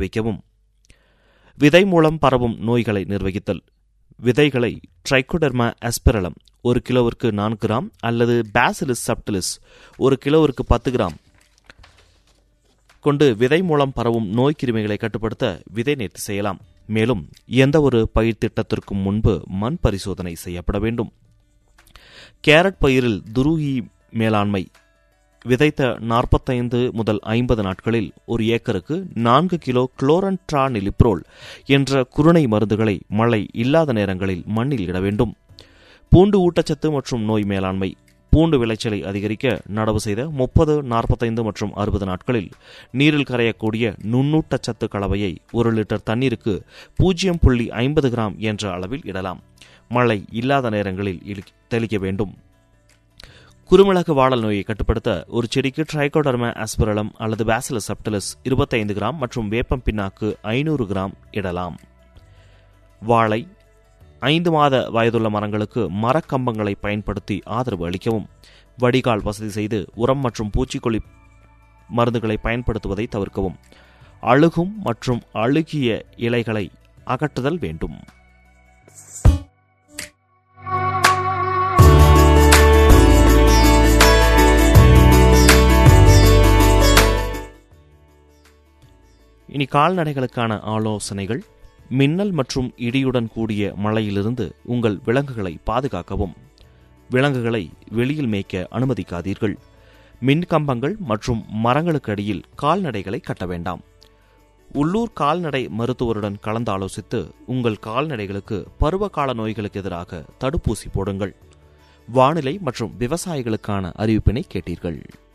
வைக்கவும் விதை மூலம் பரவும் நோய்களை நிர்வகித்தல் விதைகளை ட்ரைகோடர்மா அஸ்பெரலம் ஒரு கிலோவிற்கு நான்கு கிராம் அல்லது பேசிலிஸ் சப்டிலிஸ் ஒரு கிலோவிற்கு பத்து கிராம் கொண்டு விதை மூலம் பரவும் நோய் கிருமிகளை கட்டுப்படுத்த விதை நேர்த்தி செய்யலாம் மேலும் எந்த ஒரு பயிர் திட்டத்திற்கும் முன்பு மண் பரிசோதனை செய்யப்பட வேண்டும் கேரட் பயிரில் துருகி மேலாண்மை விதைத்த நாற்பத்தைந்து முதல் ஐம்பது நாட்களில் ஒரு ஏக்கருக்கு நான்கு கிலோ குளோரன்ட்ரா நிலிப்ரோல் என்ற குருணை மருந்துகளை மழை இல்லாத நேரங்களில் மண்ணில் இட வேண்டும் பூண்டு ஊட்டச்சத்து மற்றும் நோய் மேலாண்மை பூண்டு விளைச்சலை அதிகரிக்க நடவு செய்த முப்பது நாற்பத்தைந்து மற்றும் அறுபது நாட்களில் நீரில் கரையக்கூடிய நுண்ணூட்டச்சத்து கலவையை ஒரு லிட்டர் தண்ணீருக்கு பூஜ்ஜியம் புள்ளி ஐம்பது கிராம் என்ற அளவில் இடலாம் மழை இல்லாத நேரங்களில் தெளிக்க வேண்டும் குருமிளகு வாடல் நோயை கட்டுப்படுத்த ஒரு செடிக்கு ட்ரைகோடர்மா ஆஸ்பிரலம் அல்லது பேசிலஸ் சப்டலஸ் இருபத்தைந்து கிராம் மற்றும் வேப்பம் பின்னாக்கு ஐநூறு கிராம் இடலாம் வாழை ஐந்து மாத வயதுள்ள மரங்களுக்கு மரக்கம்பங்களை பயன்படுத்தி ஆதரவு அளிக்கவும் வடிகால் வசதி செய்து உரம் மற்றும் பூச்சிக்கொல்லி மருந்துகளை பயன்படுத்துவதை தவிர்க்கவும் அழுகும் மற்றும் அழுகிய இலைகளை அகற்றுதல் வேண்டும் இனி கால்நடைகளுக்கான ஆலோசனைகள் மின்னல் மற்றும் இடியுடன் கூடிய மழையிலிருந்து உங்கள் விலங்குகளை பாதுகாக்கவும் விலங்குகளை வெளியில் மேய்க்க அனுமதிக்காதீர்கள் மின்கம்பங்கள் மற்றும் மரங்களுக்கு அடியில் கால்நடைகளை கட்ட வேண்டாம் உள்ளூர் கால்நடை மருத்துவருடன் கலந்து ஆலோசித்து உங்கள் கால்நடைகளுக்கு பருவகால நோய்களுக்கு எதிராக தடுப்பூசி போடுங்கள் வானிலை மற்றும் விவசாயிகளுக்கான அறிவிப்பினை கேட்டீர்கள்